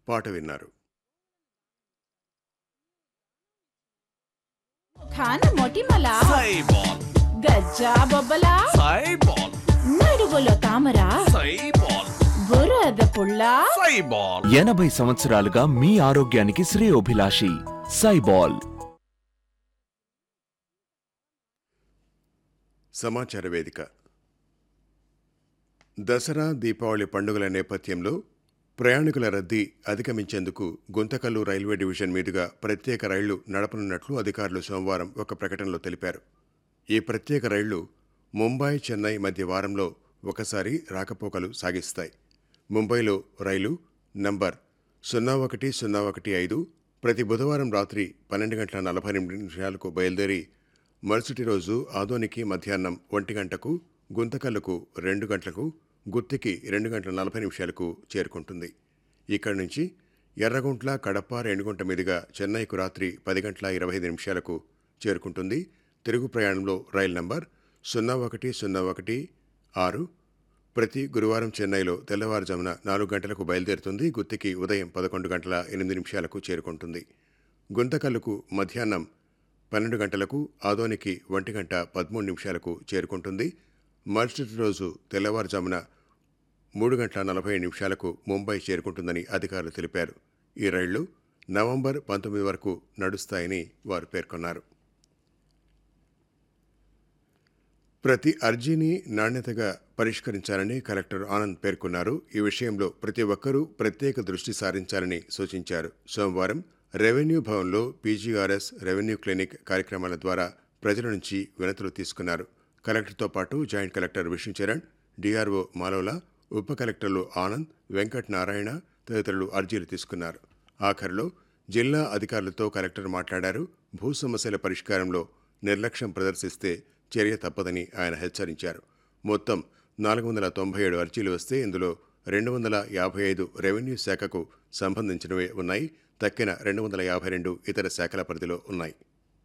పాట విన్నారు ఖాన మొటిమల సైబాల్ గజ్జా బొబ్బల సైబాల్ నడువులో తామర సైబాల్ బురద పుల్ల సైబాల్ ఎనభై సంవత్సరాలుగా మీ ఆరోగ్యానికి శ్రేయోభిలాషి సైబాల్ సమాచార వేదిక దసరా దీపావళి పండుగల నేపథ్యంలో ప్రయాణికుల రద్దీ అధిగమించేందుకు గుంతకల్లు రైల్వే డివిజన్ మీదుగా ప్రత్యేక రైళ్లు నడపనున్నట్లు అధికారులు సోమవారం ఒక ప్రకటనలో తెలిపారు ఈ ప్రత్యేక రైళ్లు ముంబై చెన్నై మధ్య వారంలో ఒకసారి రాకపోకలు సాగిస్తాయి ముంబైలో రైలు నంబర్ సున్నా ఒకటి సున్నా ఒకటి ఐదు ప్రతి బుధవారం రాత్రి పన్నెండు గంటల నలభై ఎనిమిది నిమిషాలకు బయలుదేరి మరుసటి రోజు ఆదోనికి మధ్యాహ్నం ఒంటి గంటకు గుంతకల్లుకు రెండు గంటలకు గుత్తికి రెండు గంటల నలభై నిమిషాలకు చేరుకుంటుంది ఇక్కడి నుంచి ఎర్రగుంట్ల కడప రేణిగుంట మీదుగా చెన్నైకు రాత్రి పది గంటల ఇరవై ఐదు నిమిషాలకు చేరుకుంటుంది తిరుగు ప్రయాణంలో రైలు నంబర్ సున్నా ఒకటి సున్నా ఒకటి ఆరు ప్రతి గురువారం చెన్నైలో తెల్లవారుజామున నాలుగు గంటలకు బయలుదేరుతుంది గుత్తికి ఉదయం పదకొండు గంటల ఎనిమిది నిమిషాలకు చేరుకుంటుంది గుంతకల్లుకు మధ్యాహ్నం పన్నెండు గంటలకు ఆదోనికి ఒంటి గంట పదమూడు నిమిషాలకు చేరుకుంటుంది మరుసటి రోజు తెల్లవారుజామున మూడు గంటల నలభై నిమిషాలకు ముంబై చేరుకుంటుందని అధికారులు తెలిపారు ఈ రైళ్లు నవంబర్ పంతొమ్మిది వరకు నడుస్తాయని వారు పేర్కొన్నారు ప్రతి అర్జీని నాణ్యతగా పరిష్కరించాలని కలెక్టర్ ఆనంద్ పేర్కొన్నారు ఈ విషయంలో ప్రతి ఒక్కరూ ప్రత్యేక దృష్టి సారించాలని సూచించారు సోమవారం రెవెన్యూ భవన్లో పీజీఆర్ఎస్ రెవెన్యూ క్లినిక్ కార్యక్రమాల ద్వారా ప్రజల నుంచి వినతులు తీసుకున్నారు కలెక్టర్తో పాటు joint collector Vishnucharan DRO Malola ఉప కలెక్టర్లు ఆనంద్ వెంకట్ నారాయణ తదితరులు అర్జీలు తీసుకున్నారు ఆఖరిలో జిల్లా అధికారులతో కలెక్టర్ మాట్లాడారు భూ సమస్యల పరిష్కారంలో నిర్లక్ష్యం ప్రదర్శిస్తే చర్య తప్పదని ఆయన హెచ్చరించారు మొత్తం నాలుగు వందల తొంభై ఏడు అర్జీలు వస్తే ఇందులో రెండు వందల యాభై ఐదు రెవెన్యూ శాఖకు సంబంధించినవే ఉన్నాయి తక్కిన రెండు వందల యాభై రెండు ఇతర శాఖల పరిధిలో ఉన్నాయి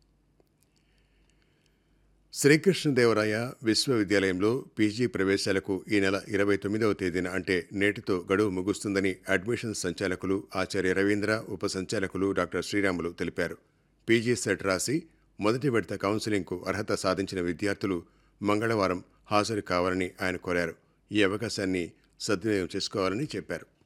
శ్రీకృష్ణదేవరాయ విశ్వవిద్యాలయంలో పీజీ ప్రవేశాలకు ఈ నెల ఇరవై తొమ్మిదవ తేదీన అంటే నేటితో గడువు ముగుస్తుందని అడ్మిషన్ సంచాలకులు ఆచార్య రవీంద్ర ఉప సంచాలకులు డాక్టర్ శ్రీరాములు తెలిపారు పీజీ సెట్ రాసి మొదటి విడత కౌన్సిలింగ్కు అర్హత సాధించిన విద్యార్థులు మంగళవారం హాజరు కావాలని ఆయన కోరారు ఈ అవకాశాన్ని సద్వినియోగం చేసుకోవాలని చెప్పారు